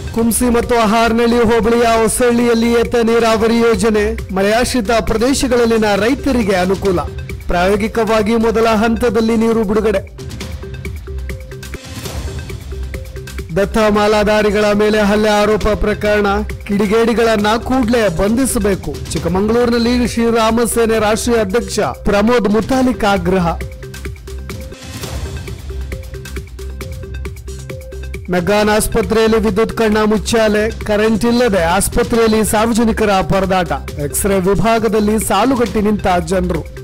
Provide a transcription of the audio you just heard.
ಕುಂಸಿ ಮತ್ತು ಹಾರ್ನಳ್ಳಿ ಹೋಬಳಿಯ ಹೊಸಳ್ಳಿಯಲ್ಲಿ ಏತ ನೀರಾವರಿ ಯೋಜನೆ ಮಳೆಯಾಶ್ರಿತ ಪ್ರದೇಶಗಳಲ್ಲಿನ ರೈತರಿಗೆ ಅನುಕೂಲ ಪ್ರಾಯೋಗಿಕವಾಗಿ ಮೊದಲ ಹಂತದಲ್ಲಿ ನೀರು ಬಿಡುಗಡೆ ದತ್ತ ಮಾಲಾಧಾರಿಗಳ ಮೇಲೆ ಹಲ್ಲೆ ಆರೋಪ ಪ್ರಕರಣ ಕಿಡಿಗೇಡಿಗಳನ್ನ ಕೂಡಲೇ ಬಂಧಿಸಬೇಕು ಚಿಕ್ಕಮಗಳೂರಿನಲ್ಲಿ ಶ್ರೀರಾಮ ಸೇನೆ ರಾಷ್ಟ್ರೀಯ ಅಧ್ಯಕ್ಷ ಪ್ರಮೋದ್ ಮುತಾಲಿಕ್ ಆಗ್ರಹ ಮೆಗ್ಗಾನ್ ಆಸ್ಪತ್ರೆಯಲ್ಲಿ ವಿದ್ಯುತ್ ಕಣ್ಣ ಮುಚ್ಚಾಲೆ ಕರೆಂಟ್ ಇಲ್ಲದೆ ಆಸ್ಪತ್ರೆಯಲ್ಲಿ ಸಾರ್ವಜನಿಕರ ಪರದಾಟ ಎಕ್ಸ್ರೇ ವಿಭಾಗದಲ್ಲಿ ಸಾಲುಗಟ್ಟಿ ನಿಂತ ಜನರು